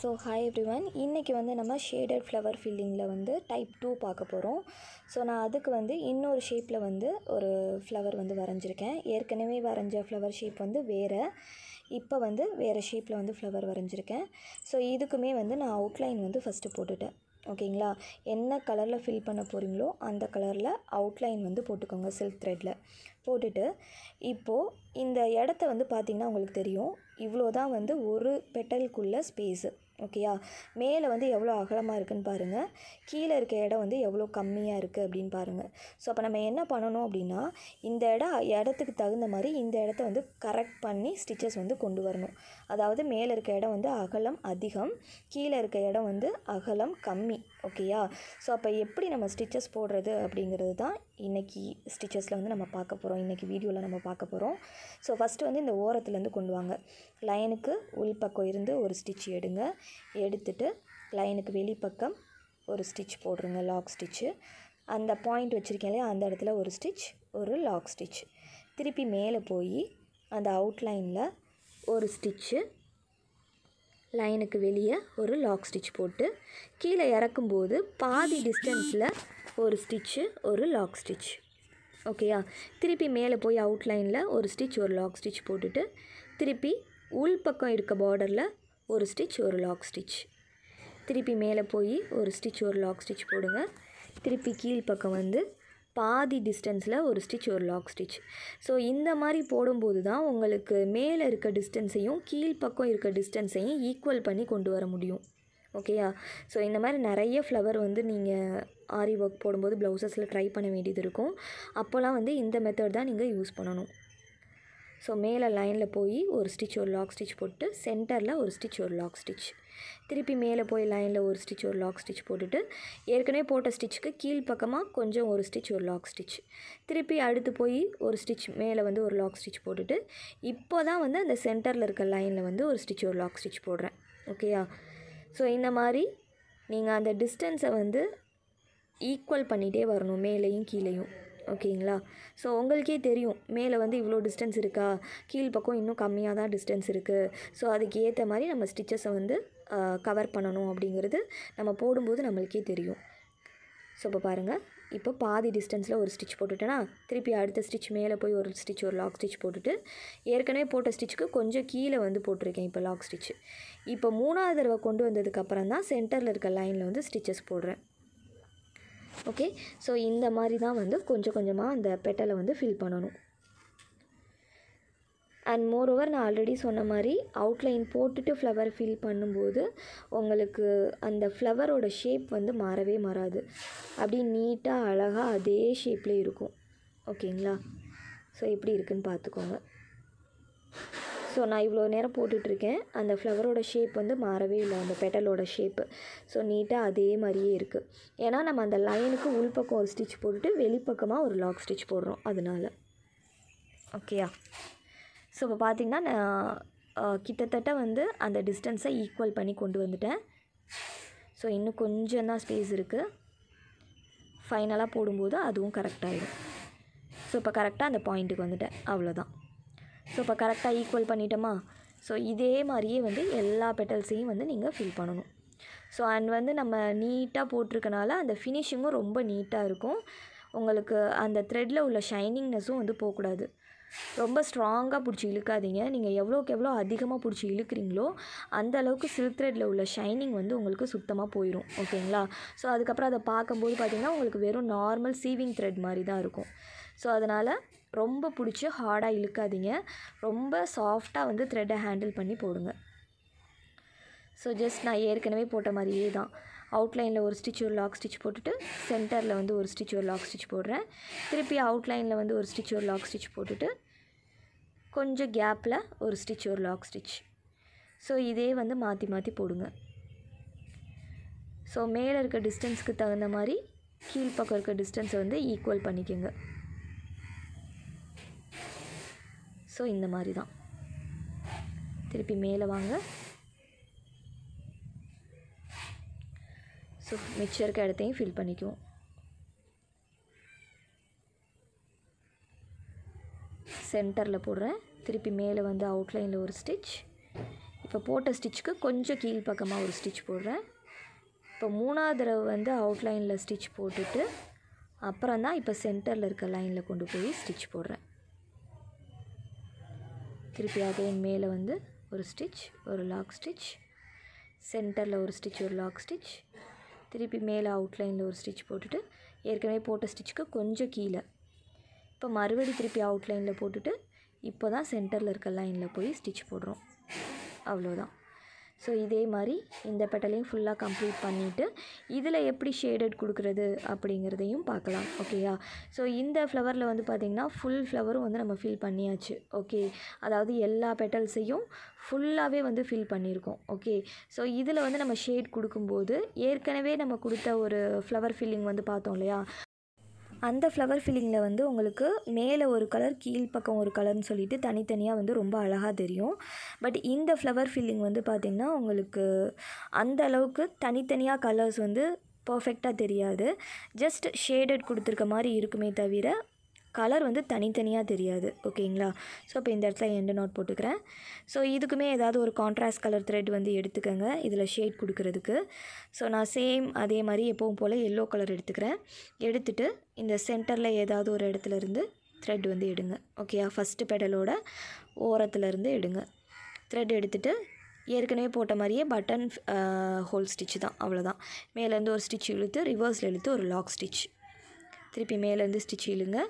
so hi everyone இன்றைக்கி வந்து நம்ம ஷேடட் ஃப்ளவர் ஃபில்லிங்கில் வந்து டைப் டூ பார்க்க போகிறோம் ஸோ நான் அதுக்கு வந்து இன்னொரு ஷேப்பில் வந்து ஒரு ஃப்ளவர் வந்து வரைஞ்சிருக்கேன் ஏற்கனவே வரைஞ்ச ஃப்ளவர் ஷேப் வந்து வேறு இப்போ வந்து வேறு ஷேப்பில் வந்து ஃப்ளவர் வரைஞ்சிருக்கேன் ஸோ இதுக்குமே வந்து நான் அவுட்லைன் வந்து ஃபஸ்ட்டு போட்டுட்டேன் ஓகேங்களா என்ன கலரில் ஃபில் பண்ண போகிறீங்களோ அந்த கலரில் அவுட்லைன் வந்து போட்டுக்கோங்க சில்க் த்ரெட்டில் போட்டுட்டு இப்போது இந்த இடத்த வந்து பார்த்திங்கன்னா உங்களுக்கு தெரியும் இவ்வளோ தான் வந்து ஒரு பெட்டலுக்குள்ள ஸ்பேஸு ஓகேயா மேலே வந்து எவ்வளோ அகலமாக இருக்குன்னு பாருங்கள் கீழே இருக்க இடம் வந்து எவ்வளோ கம்மியாக இருக்குது அப்படின்னு பாருங்கள் ஸோ அப்போ நம்ம என்ன பண்ணணும் அப்படின்னா இந்த இடம் இடத்துக்கு தகுந்த மாதிரி இந்த இடத்த வந்து கரெக்ட் பண்ணி ஸ்டிச்சஸ் வந்து கொண்டு வரணும் அதாவது மேலே இருக்க இடம் வந்து அகலம் அதிகம் கீழே இருக்க இடம் வந்து அகலம் கம்மி ஓகேயா ஸோ அப்போ எப்படி நம்ம ஸ்டிச்சஸ் போடுறது அப்படிங்கிறது தான் இன்றைக்கி ஸ்டிச்சஸில் வந்து நம்ம பார்க்க போகிறோம் இன்றைக்கி வீடியோவில் நம்ம பார்க்க போகிறோம் ஸோ ஃபஸ்ட்டு வந்து இந்த ஓரத்துலேருந்து கொண்டு வாங்க லைனுக்கு உள்பக்கம் இருந்து ஒரு ஸ்டிச் எடுங்க எடுத்துட்டு லைனுக்கு வெளிப்பக்கம் ஒரு ஸ்டிச் போடுறங்க லாக் ஸ்டிச்சு அந்த பாயிண்ட் வச்சுருக்கேன் இல்லையா அந்த இடத்துல ஒரு ஸ்டிச் ஒரு லாக் ஸ்டிச் திருப்பி மேலே போய் அந்த அவுட்லைனில் ஒரு ஸ்டிச்சு லைனுக்கு வெளியே ஒரு லாக் ஸ்டிச் போட்டு கீழே இறக்கும்போது பாதி டிஸ்டன்ஸில் ஒரு ஸ்டிச்சு ஒரு லாக் ஸ்டிச் ஓகேயா திருப்பி மேலே போய் அவுட்லைனில் ஒரு ஸ்டிச் ஒரு லாக் ஸ்டிச் போட்டுட்டு திருப்பி உள் பக்கம் இருக்க பார்டரில் ஒரு ஸ்டிச் ஒரு லாக் ஸ்டிச் திருப்பி மேலே போய் ஒரு ஸ்டிச் ஒரு லாக் ஸ்டிச் போடுங்க திருப்பி கீழ் பக்கம் வந்து பாதி டிஸ்டன்ஸில் ஒரு ஸ்டிச் ஒரு லாக் ஸ்டிச் ஸோ இந்த மாதிரி போடும்போது தான் உங்களுக்கு மேலே இருக்க டிஸ்டன்ஸையும் கீழ்ப்பக்கம் இருக்க டிஸ்டன்ஸையும் ஈக்குவல் பண்ணி கொண்டு வர முடியும் ஓகேயா ஸோ இந்த மாதிரி நிறைய ஃப்ளவர் வந்து நீங்கள் ஆரி ஒர்க் போடும்போது ப்ளவுசஸில் ட்ரை பண்ண வேண்டியது இருக்கும் அப்போல்லாம் வந்து இந்த மெத்தட் தான் நீங்கள் யூஸ் பண்ணணும் ஸோ மேலே லைனில் போய் ஒரு ஸ்டிச் ஒரு லாக் ஸ்டிச் போட்டு சென்டரில் ஒரு ஸ்டிச் ஒரு லாக் ஸ்டிச் திருப்பி மேலே போய் லைனில் ஒரு ஸ்டிச் ஒரு லாக் ஸ்டிச் போட்டுட்டு ஏற்கனவே போட்ட ஸ்டிச்சுக்கு கீழ்ப்பக்கமாக கொஞ்சம் ஒரு ஸ்டிச் ஒரு லாக் ஸ்டிச் திருப்பி அடுத்து போய் ஒரு ஸ்டிச் மேலே வந்து ஒரு லாக் ஸ்டிச் போட்டுட்டு இப்போ தான் வந்து அந்த சென்டரில் இருக்க லைனில் வந்து ஒரு ஸ்டிச் ஒரு லாக் ஸ்டிச் போடுறேன் ஓகேயா ஸோ இந்த மாதிரி நீங்கள் அந்த டிஸ்டன்ஸை வந்து ஈக்குவல் பண்ணிகிட்டே வரணும் மேலேயும் கீழேயும் ஓகேங்களா ஸோ உங்களுக்கே தெரியும் மேலே வந்து இவ்வளோ டிஸ்டன்ஸ் இருக்கா கீழ் பக்கம் இன்னும் கம்மியாக தான் டிஸ்டன்ஸ் இருக்குது ஸோ அதுக்கு ஏற்ற மாதிரி நம்ம ஸ்டிச்சஸை வந்து கவர் பண்ணணும் அப்படிங்கிறது நம்ம போடும்போது நம்மளுக்கே தெரியும் ஸோ இப்போ பாருங்கள் இப்போ பாதி டிஸ்டன்ஸில் ஒரு ஸ்டிச் போட்டுட்டேன்னா திருப்பி அடுத்த ஸ்டிச் மேலே போய் ஒரு ஸ்டிச் ஒரு லாக் ஸ்டிச் போட்டுட்டு ஏற்கனவே போட்ட ஸ்டிச்சுக்கு கொஞ்சம் கீழே வந்து போட்டிருக்கேன் இப்போ லாக் ஸ்டிச் இப்போ மூணாவது தடவை கொண்டு வந்ததுக்கப்புறம் தான் சென்டரில் இருக்க லைனில் வந்து ஸ்டிச்சஸ் போடுறேன் ஓகே ஸோ இந்த மாதிரி தான் வந்து கொஞ்சம் கொஞ்சமாக அந்த பெட்டலை வந்து ஃபில் பண்ணணும் அண்ட் மோரோவர் நான் ஆல்ரெடி சொன்ன மாதிரி அவுட்லைன் போட்டுட்டு ஃப்ளவர் ஃபில் பண்ணும்போது உங்களுக்கு அந்த ஃப்ளவரோட ஷேப் வந்து மாறவே மாறாது அப்படியே நீட்டாக அழகாக அதே ஷேப்லேயே இருக்கும் ஓகேங்களா ஸோ எப்படி இருக்குன்னு பார்த்துக்கோங்க ஸோ நான் இவ்வளோ நேரம் போட்டுட்ருக்கேன் அந்த ஃப்ளவரோட ஷேப் வந்து மாறவே இல்லை அந்த பெட்டலோட ஷேப்பு ஸோ நீட்டாக அதே மாதிரியே இருக்குது ஏன்னா நம்ம அந்த லைனுக்கு உள்பக்கம் ஒரு ஸ்டிச் போட்டுட்டு வெளிப்பக்கமாக ஒரு லாக் ஸ்டிச் போடுறோம் அதனால் ஓகேயா ஸோ இப்போ பார்த்திங்கன்னா நான் கிட்டத்தட்ட வந்து அந்த டிஸ்டன்ஸை ஈக்குவல் பண்ணி கொண்டு வந்துட்டேன் ஸோ இன்னும் கொஞ்சம் தான் ஸ்பேஸ் இருக்குது ஃபைனலாக போடும்போது அதுவும் கரெக்டாகிடும் ஸோ இப்போ கரெக்டாக அந்த பாயிண்ட்டுக்கு வந்துட்டேன் அவ்வளோதான் ஸோ இப்போ கரெக்டாக ஈக்குவல் பண்ணிட்டோமா ஸோ இதே மாதிரியே வந்து எல்லா பெட்டல்ஸையும் வந்து நீங்கள் ஃபில் பண்ணணும் ஸோ அண்ட் வந்து நம்ம நீட்டாக போட்டிருக்கனால அந்த ஃபினிஷிங்கும் ரொம்ப நீட்டாக இருக்கும் உங்களுக்கு அந்த த்ரெட்டில் உள்ள ஷைனிங்னஸும் வந்து போகக்கூடாது ரொம்ப ஸ்ட்ராங்காக பிடிச்சி இழுக்காதீங்க நீங்கள் எவ்வளோக்கு எவ்வளோ அதிகமாக பிடிச்சி இழுக்கிறீங்களோ அந்த அளவுக்கு சில்க் த்ரெட்டில் உள்ள ஷைனிங் வந்து உங்களுக்கு சுத்தமாக போயிடும் ஓகேங்களா ஸோ அதுக்கப்புறம் அதை பார்க்கும்போது பார்த்திங்கன்னா உங்களுக்கு வெறும் நார்மல் சீவிங் த்ரெட் மாதிரி தான் இருக்கும் ஸோ அதனால் ரொம்ப பிடிச்சி ஹார்டாக இழுக்காதீங்க ரொம்ப சாஃப்டாக வந்து த்ரெட்டை ஹேண்டில் பண்ணி போடுங்க ஸோ ஜஸ்ட் நான் ஏற்கனவே போட்ட மாதிரியே தான் அவுட்லைனில் ஒரு ஸ்டிச் ஒரு லாக் ஸ்டிச் போட்டுட்டு சென்டரில் வந்து ஒரு ஸ்டிச் ஒரு லாக் ஸ்டிச் போடுறேன் திருப்பி அவுட்லைனில் வந்து ஒரு ஸ்டிச் ஒரு லாக் ஸ்டிச் போட்டுட்டு கொஞ்சம் கேப்பில் ஒரு ஸ்டிச் ஒரு லாக் ஸ்டிச் ஸோ இதே வந்து மாற்றி மாற்றி போடுங்க ஸோ மேலே இருக்க டிஸ்டன்ஸ்க்கு தகுந்த மாதிரி கீழ்ப்பக்கம் இருக்க டிஸ்டன்ஸை வந்து ஈக்குவல் பண்ணிக்கோங்க ஸோ இந்த மாதிரி தான் திருப்பி மேலே வாங்க ஸோ மிச்சம் இருக்க இடத்தையும் ஃபில் பண்ணிக்குவோம் சென்டரில் போடுறேன் திருப்பி மேலே வந்து அவுட்லைனில் ஒரு ஸ்டிச் இப்போ போட்ட ஸ்டிச்சுக்கு கொஞ்சம் கீழ் பக்கமாக ஒரு ஸ்டிச் போடுறேன் இப்போ மூணாவது தடவை வந்து அவுட்லைனில் ஸ்டிச் போட்டுட்டு அப்புறம் தான் இப்போ சென்டரில் இருக்க லைனில் கொண்டு போய் ஸ்டிச் போடுறேன் திருப்பி அகைன் மேலே வந்து ஒரு ஸ்டிச் ஒரு லாக் ஸ்டிச் சென்டரில் ஒரு ஸ்டிச் ஒரு லாக் ஸ்டிச் திருப்பி மேலே அவுட்லைனில் ஒரு ஸ்டிச் போட்டுட்டு ஏற்கனவே போட்ட ஸ்டிச்சுக்கு கொஞ்சம் கீழே இப்போ மறுபடி திருப்பி அவுட்லைனில் போட்டுட்டு இப்போ தான் சென்டரில் இருக்க லைனில் போய் ஸ்டிச் போடுறோம் அவ்வளோதான் ஸோ இதே மாதிரி இந்த பெட்டலையும் ஃபுல்லாக கம்ப்ளீட் பண்ணிவிட்டு இதில் எப்படி ஷேடட் கொடுக்குறது அப்படிங்கிறதையும் பார்க்கலாம் ஓகேயா ஸோ இந்த ஃப்ளவரில் வந்து பார்த்திங்கன்னா ஃபுல் ஃப்ளவரும் வந்து நம்ம ஃபில் பண்ணியாச்சு ஓகே அதாவது எல்லா பெட்டல்ஸையும் ஃபுல்லாகவே வந்து ஃபில் பண்ணியிருக்கோம் ஓகே ஸோ இதில் வந்து நம்ம ஷேட் கொடுக்கும்போது ஏற்கனவே நம்ம கொடுத்த ஒரு ஃப்ளவர் ஃபில்லிங் வந்து பார்த்தோம் இல்லையா அந்த ஃப்ளவர் ஃபில்லிங்கில் வந்து உங்களுக்கு மேலே ஒரு கலர் கீழ்ப்பக்கம் ஒரு கலர்னு சொல்லிட்டு தனித்தனியாக வந்து ரொம்ப அழகாக தெரியும் பட் இந்த ஃப்ளவர் ஃபில்லிங் வந்து பார்த்திங்கன்னா உங்களுக்கு அந்த அளவுக்கு தனித்தனியாக கலர்ஸ் வந்து பர்ஃபெக்டாக தெரியாது ஜஸ்ட் ஷேடட் கொடுத்துருக்க மாதிரி இருக்குமே தவிர கலர் வந்து தனித்தனியாக தெரியாது ஓகேங்களா ஸோ இப்போ இந்த இடத்துல எண்டு நோட் போட்டுக்கிறேன் ஸோ இதுக்குமே ஏதாவது ஒரு கான்ட்ராஸ்ட் கலர் த்ரெட் வந்து எடுத்துக்கோங்க இதில் ஷேட் கொடுக்கறதுக்கு ஸோ நான் சேம் அதே மாதிரி எப்பவும் போல் எல்லோ கலர் எடுத்துக்கிறேன் எடுத்துகிட்டு இந்த சென்டரில் ஏதாவது ஒரு இடத்துல இருந்து த்ரெட் வந்து எடுங்க ஓகேயா ஃபஸ்ட்டு பெடலோட ஓரத்துலேருந்து எடுங்க த்ரெட் எடுத்துகிட்டு ஏற்கனவே போட்ட மாதிரியே பட்டன் ஹோல் ஸ்டிச் தான் அவ்வளோதான் மேலேருந்து ஒரு ஸ்டிச் இழுத்து ரிவர்ஸில் இழுத்து ஒரு லாக் ஸ்டிச் திருப்பி மேலேருந்து ஸ்டிச் இழுங்க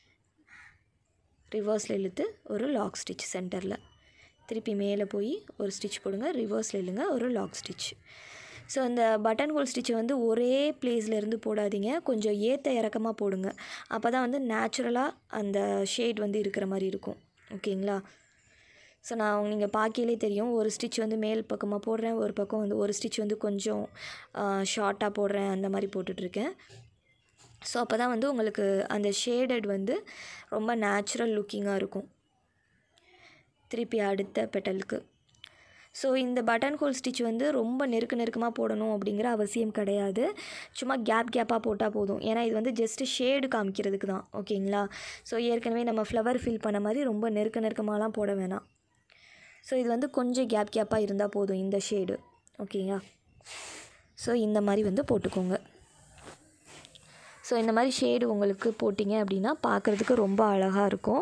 ரிவர்ஸில் இழுத்து ஒரு லாக் ஸ்டிச் சென்டரில் திருப்பி மேலே போய் ஒரு ஸ்டிச் போடுங்க ரிவர்ஸில் இழுங்க ஒரு லாக் ஸ்டிச் ஸோ அந்த பட்டன் ஹோல் ஸ்டிச்சை வந்து ஒரே பிளேஸில் இருந்து போடாதீங்க கொஞ்சம் ஏற்ற இறக்கமாக போடுங்க அப்போ தான் வந்து நேச்சுரலாக அந்த ஷேட் வந்து இருக்கிற மாதிரி இருக்கும் ஓகேங்களா ஸோ நான் நீங்கள் பார்க்கையிலே தெரியும் ஒரு ஸ்டிச் வந்து மேல் பக்கமாக போடுறேன் ஒரு பக்கம் வந்து ஒரு ஸ்டிச் வந்து கொஞ்சம் ஷார்ட்டாக போடுறேன் அந்த மாதிரி போட்டுட்ருக்கேன் ஸோ அப்போ தான் வந்து உங்களுக்கு அந்த ஷேடட் வந்து ரொம்ப நேச்சுரல் லுக்கிங்காக இருக்கும் திருப்பி அடுத்த பெட்டலுக்கு ஸோ இந்த பட்டன் ஹோல் ஸ்டிச் வந்து ரொம்ப நெருக்க நெருக்கமாக போடணும் அப்படிங்கிற அவசியம் கிடையாது சும்மா கேப் கேப்பாக போட்டால் போதும் ஏன்னா இது வந்து ஜஸ்ட்டு ஷேடு காமிக்கிறதுக்கு தான் ஓகேங்களா ஸோ ஏற்கனவே நம்ம ஃப்ளவர் ஃபில் பண்ண மாதிரி ரொம்ப நெருக்க நெருக்கமாகலாம் போட வேணாம் ஸோ இது வந்து கொஞ்சம் கேப் கேப்பாக இருந்தால் போதும் இந்த ஷேடு ஓகேங்களா ஸோ இந்த மாதிரி வந்து போட்டுக்கோங்க ஸோ இந்த மாதிரி ஷேடு உங்களுக்கு போட்டிங்க அப்படின்னா பார்க்குறதுக்கு ரொம்ப அழகாக இருக்கும்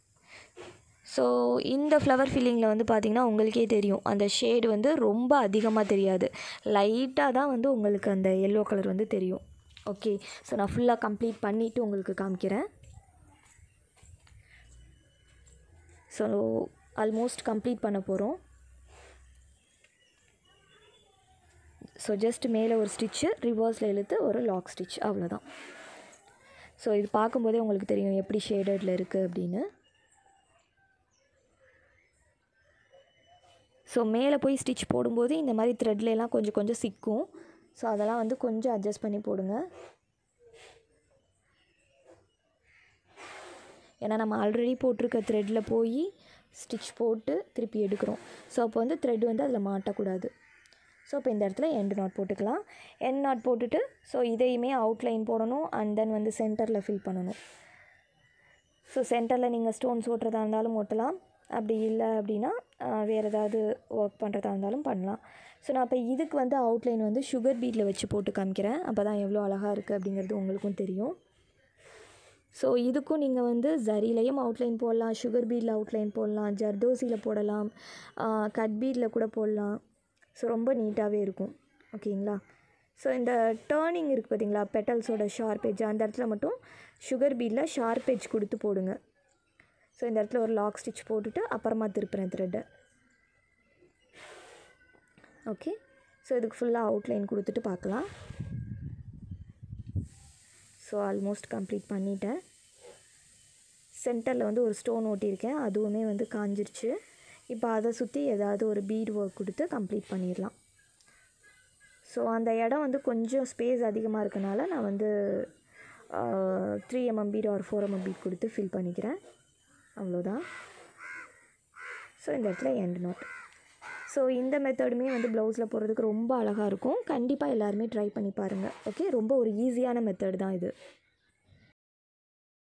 ஸோ இந்த ஃப்ளவர் ஃபில்லிங்கில் வந்து பார்த்திங்கன்னா உங்களுக்கே தெரியும் அந்த ஷேடு வந்து ரொம்ப அதிகமாக தெரியாது லைட்டாக தான் வந்து உங்களுக்கு அந்த எல்லோ கலர் வந்து தெரியும் ஓகே ஸோ நான் ஃபுல்லாக கம்ப்ளீட் பண்ணிவிட்டு உங்களுக்கு காமிக்கிறேன் ஸோ ஆல்மோஸ்ட் கம்ப்ளீட் பண்ண போகிறோம் ஸோ ஜஸ்ட் மேலே ஒரு ஸ்டிச்சு ரிவர்ஸில் இழுத்து ஒரு லாக் ஸ்டிச் அவ்வளோதான் ஸோ இது பார்க்கும்போதே உங்களுக்கு தெரியும் எப்படி ஷேடடில் இருக்குது அப்படின்னு ஸோ மேலே போய் ஸ்டிச் போடும்போது இந்த மாதிரி த்ரெட்லலாம் கொஞ்சம் கொஞ்சம் சிக்கும் ஸோ அதெல்லாம் வந்து கொஞ்சம் அட்ஜஸ்ட் பண்ணி போடுங்க ஏன்னா நம்ம ஆல்ரெடி போட்டிருக்க த்ரெட்டில் போய் ஸ்டிச் போட்டு திருப்பி எடுக்கிறோம் ஸோ அப்போ வந்து த்ரெட் வந்து அதில் மாட்டக்கூடாது ஸோ இப்போ இந்த இடத்துல எண்டு நாட் போட்டுக்கலாம் எண்ட் நாட் போட்டுட்டு ஸோ இதையுமே அவுட்லைன் போடணும் அண்ட் தென் வந்து சென்டரில் ஃபில் பண்ணணும் ஸோ சென்டரில் நீங்கள் ஸ்டோன்ஸ் ஓட்டுறதா இருந்தாலும் ஓட்டலாம் அப்படி இல்லை அப்படின்னா வேறு ஏதாவது ஒர்க் பண்ணுறதா இருந்தாலும் பண்ணலாம் ஸோ நான் இப்போ இதுக்கு வந்து அவுட்லைன் வந்து சுகர் பீட்டில் வச்சு போட்டு காமிக்கிறேன் அப்போ தான் எவ்வளோ அழகாக இருக்குது அப்படிங்கிறது உங்களுக்கும் தெரியும் ஸோ இதுக்கும் நீங்கள் வந்து ஜரிலையும் அவுட்லைன் போடலாம் சுகர் பீடில் அவுட்லைன் போடலாம் ஜர்தோசியில் போடலாம் கட் பீடில் கூட போடலாம் ஸோ ரொம்ப நீட்டாகவே இருக்கும் ஓகேங்களா ஸோ இந்த டேர்னிங் இருக்குது பார்த்தீங்களா பெட்டல்ஸோட ஷார்ப் எட்ஜ் அந்த இடத்துல மட்டும் சுகர் பீடில் ஷார்ப் எட்ஜ் கொடுத்து போடுங்க ஸோ இந்த இடத்துல ஒரு லாக் ஸ்டிச் போட்டுட்டு அப்புறமா திருப்புறேன் த்ரெட்டை ஓகே ஸோ இதுக்கு ஃபுல்லாக அவுட்லைன் கொடுத்துட்டு பார்க்கலாம் ஸோ ஆல்மோஸ்ட் கம்ப்ளீட் பண்ணிட்டேன் சென்டரில் வந்து ஒரு ஸ்டோன் ஓட்டியிருக்கேன் அதுவுமே வந்து காஞ்சிருச்சு இப்போ அதை சுற்றி ஏதாவது ஒரு பீட் ஒர்க் கொடுத்து கம்ப்ளீட் பண்ணிடலாம் ஸோ அந்த இடம் வந்து கொஞ்சம் ஸ்பேஸ் அதிகமாக இருக்கனால நான் வந்து three MM bead or four MM bead கொடுத்து ஃபில் பண்ணிக்கிறேன் அவ்வளோதான் ஸோ இந்த இடத்துல எண்ட் நோட் ஸோ இந்த மெத்தடுமே வந்து ப்ளவுஸில் போடுறதுக்கு ரொம்ப அழகாக இருக்கும் கண்டிப்பாக எல்லாருமே ட்ரை பண்ணி பாருங்கள் ஓகே ரொம்ப ஒரு ஈஸியான மெத்தட் தான் இது